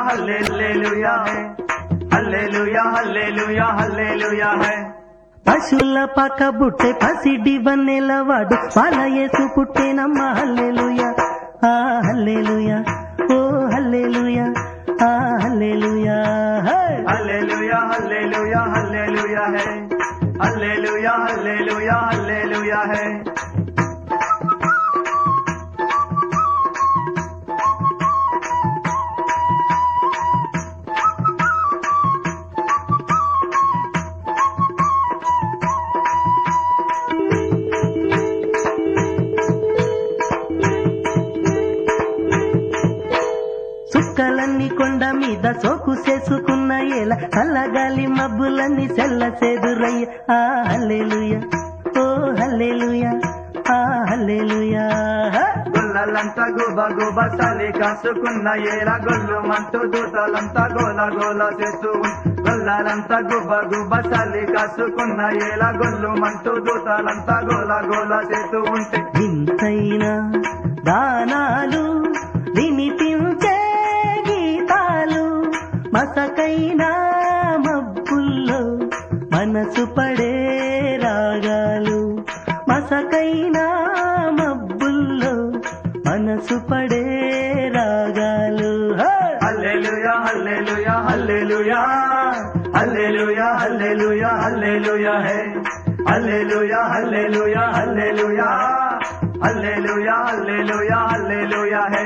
హల్లెలూయా है హల్లెలూయా హల్లెలూయా హల్లెలూయా है పశుల పక్క బుట్టె పసిడి వన్నెలవాడు పాల యేసు పుట్టేనమ్మ హల్లెలూయ ఆ హల్లెలూయ ఓ హల్లెలూయ ఆ హల్లెలూయ హే! హల్లెలూయా హల్లెలూయా హల్లెలూయా है హల్లెలూయా హల్లెలూయా హల్లెలూయా है సుక్కలన్నీ కొండ మీద సోకు చేసుకున్న ఏల చల్లగాలి మబ్బులన్నీ సెల్ల సేదురయ్య ఆ హల్లెలూయ ఓ హల్లెలూయ ఆ హల్లెలూయ హే! గుల్లలంతా గుబ గుబ చలి కాసుకున్న ఏల గొల్లు మంటూ దూతలంతా గోల గోల చేస్తూ ఉన్- గొల్లలంతా గుబ గుబ చలి కాసుకున్న ఏల గొల్లు మంటూ దూతలంతా గోల గోల చేస్తూ ఉంటే వింతైన దానాలు వినిపించే గీతాలు మసకైన మబ్బుల్లో మనసు పడే రాగాలు మసకైన మబ్బుల్లో మనసు పడే రాగాలు హే! హల్లెలూయా హల్లెలూయా హల్లెలూయా హల్లెలూయా హల్లెలూయా హల్లెలూయా है హల్లెలూయా హల్లెలూయా హల్లెలూయా హల్లెలూయా హల్లెలూయా హల్లెలూయా है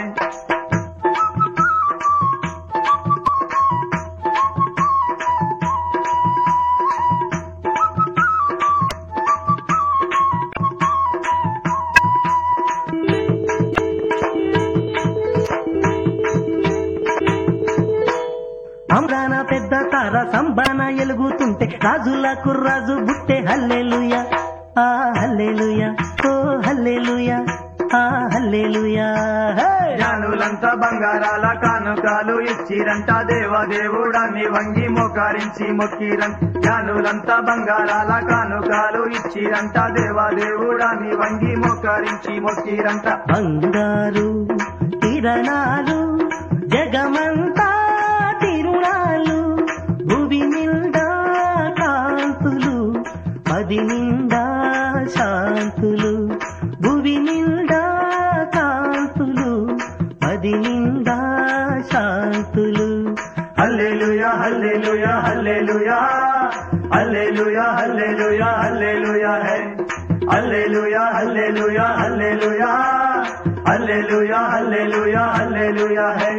అమ్రాన పెద్ద తార సంబాన ఎలుగుతుంటే రాజులకు రాజు బుట్టే హల్లెలూయ ఆ హల్లెలూయ ఓ హల్లెలూయ ఆ హల్లెలూయ హే! జ్ఞానులంతా బంగారాల కానుకాలు ఇచ్చిరంట దేవదేవుడాన్ని వంగి మోకారించి మొక్కిరంట జ్ఞానులంతా బంగారాల కానుకాలు ఇచ్చిరంట దేవదేవుడాన్ని వంగి మోకారించి మొక్కిరంట బంగారు కిరణాలు జగమంతా తిరునాలు భువి నిండా కాంతులు పది నిండా శాంతులు భువి నిండా కాంతులు పది నిండా శాంతులు హల్లెలూయా హల్లెలూయా హల్లెలూయా హల్లెలూయా హల్లెలూయా హల్లెలూయా है హల్లెలూయా హల్లెలూయా హల్లెలూయా హల్లెలూయా హల్లెలూయా హల్లెలూయా है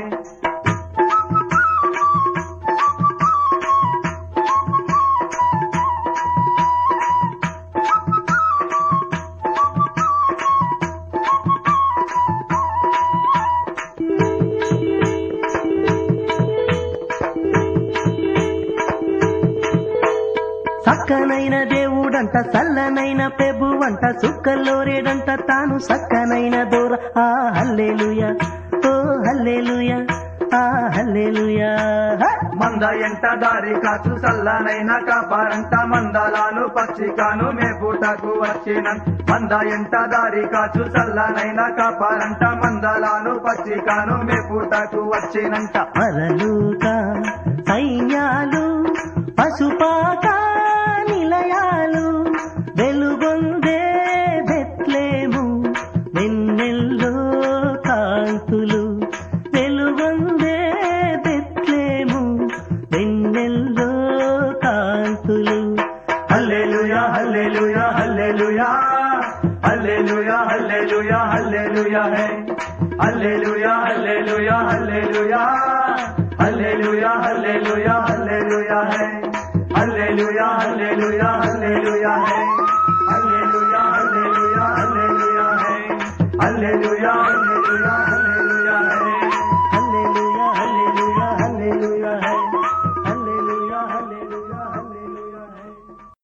సక్కనైన దేవుడంట సల్లనైన పెబువంట సుక్కల్లోరేడంట తాను సక్కనైన దూర ఆ హల్లెలూయ ఓ హల్లెలూయ ఆ హల్లెలూయ హ! మంద ఎంట దారి కాచు చల్లనైన కాపారంట మందలాను పచ్చికాను మేపుటకు వచ్చిన మంద ఎంట దారి కాచు చల్లనైన కాపారంట మందలాను పచ్చికాను మేపుటకు వచ్చినంట పరలోక సైన్యాలు పశుపాక నిలయాలు వెలుగొందే బెత్లేము వెన్నెల్లో కాంతులు వెలుగొందే బెత్లేము వెన్నెల్లో కాంతులు హల్లెలూయా హల్లెలూయా హల్లెలూయా హల్లెలూయా హల్లెలూయా హల్లెలూయా है హల్లెలూయా హల్లెలూయా హల్లెలూయా హల్లెలూయా హల్లెలూయా హల్లెలూయా है హల్లెలూయా హల్లెలూయా హల్లెలూయా है హల్లెలూయా హల్లెలూయా హల్లెలూయా है హల్లెలూయా